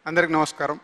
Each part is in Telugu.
అందరికి నమస్కారం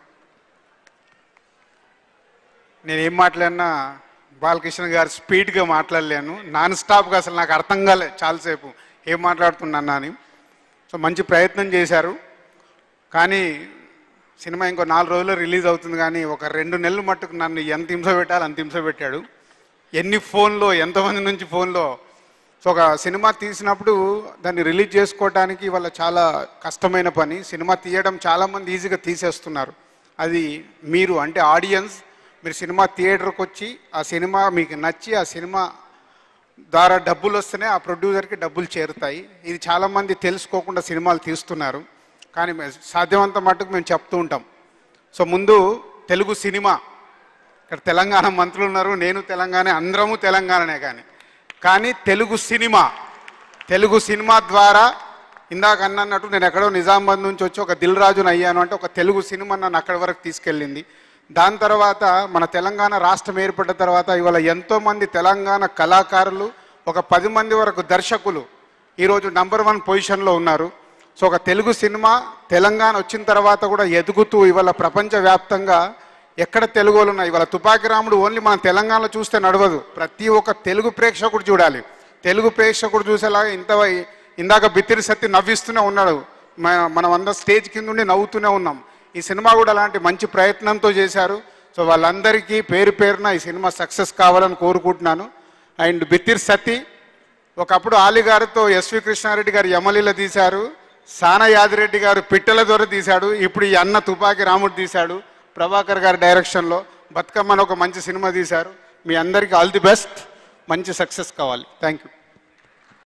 నేను ఏం మాట్లాడినా బాలకృష్ణ గారు స్పీడ్గా మాట్లాడలేను నాన్ స్టాప్గా అసలు నాకు అర్థం కాలే చాలాసేపు ఏం మాట్లాడుతున్నాను అని సో మంచి ప్రయత్నం చేశారు కానీ సినిమా ఇంకో నాలుగు రోజుల్లో రిలీజ్ అవుతుంది కానీ ఒక రెండు నెలలు మట్టుకు నన్ను ఎంత హింస పెట్టాలి అంత హింస పెట్టాడు ఎన్ని ఫోన్లో ఎంతమంది నుంచి ఫోన్లో సో ఒక సినిమా తీసినప్పుడు దాన్ని రిలీజ్ చేసుకోవడానికి వాళ్ళ చాలా కష్టమైన పని సినిమా తీయడం చాలామంది ఈజీగా తీసేస్తున్నారు అది మీరు అంటే ఆడియన్స్ మీరు సినిమా థియేటర్కి వచ్చి ఆ సినిమా మీకు నచ్చి ఆ సినిమా ద్వారా డబ్బులు వస్తేనే ఆ ప్రొడ్యూసర్కి డబ్బులు చేరుతాయి ఇది చాలామంది తెలుసుకోకుండా సినిమాలు తీస్తున్నారు కానీ మే- సాధ్యమంత మటుకు మేము చెప్తూ ఉంటాం సో ముందు తెలుగు సినిమా ఇక్కడ తెలంగాణ మంత్రులు ఉన్నారు నేను తెలంగాణ అందరము తెలంగాణనే కానీ కానీ తెలుగు సినిమా తెలుగు సినిమా ద్వారా ఇందాక అన్నట్టు నేను ఎక్కడో నిజామాబాద్ నుంచి వచ్చి ఒక దిల్ రాజుని అయ్యాను అంటే ఒక తెలుగు సినిమా నన్ను అక్కడి వరకు తీసుకెళ్ళింది దాని తర్వాత మన తెలంగాణ రాష్ట్రం ఏర్పడ్డ తర్వాత ఇవాళ ఎంతోమంది తెలంగాణ కళాకారులు ఒక పది మంది వరకు దర్శకులు ఈరోజు నంబర్ వన్ పొజిషన్లో ఉన్నారు సో ఒక తెలుగు సినిమా తెలంగాణ వచ్చిన తర్వాత కూడా ఎదుగుతూ ఇవాళ ప్రపంచవ్యాప్తంగా ఎక్కడ తెలుగు వాళ్ళు ఉన్నాయి ఇవాళ తుపాకి రాముడు ఓన్లీ మన తెలంగాణలో చూస్తే నడవదు ప్రతి ఒక్క తెలుగు ప్రేక్షకుడు చూడాలి తెలుగు ప్రేక్షకుడు చూసేలాగా ఇంత ఇందాక బిత్తిరి సత్తి నవ్విస్తూనే ఉన్నాడు మన- మనం అందరం స్టేజ్ కింద ఉండి నవ్వుతూనే ఉన్నాం ఈ సినిమా కూడా అలాంటి మంచి ప్రయత్నంతో చేశారు సో వాళ్ళందరికీ పేరు పేరున ఈ సినిమా సక్సెస్ కావాలని కోరుకుంటున్నాను అండ్ బిత్తిరి సత్తి ఒకప్పుడు ఆలి గారితో ఎస్వి కృష్ణారెడ్డి గారు యమలీల తీశారు సాన యాదిరెడ్డి గారు పిట్టల దొర తీశాడు ఇప్పుడు ఈ అన్న తుపాకి రాముడు తీశాడు ప్రభాకర్ గారి డైరెక్షన్లో బతుకమ్మని ఒక మంచి సినిమా తీశారు మీ అందరికీ ఆల్ ది బెస్ట్ మంచి సక్సెస్ కావాలి థ్యాంక్ యూ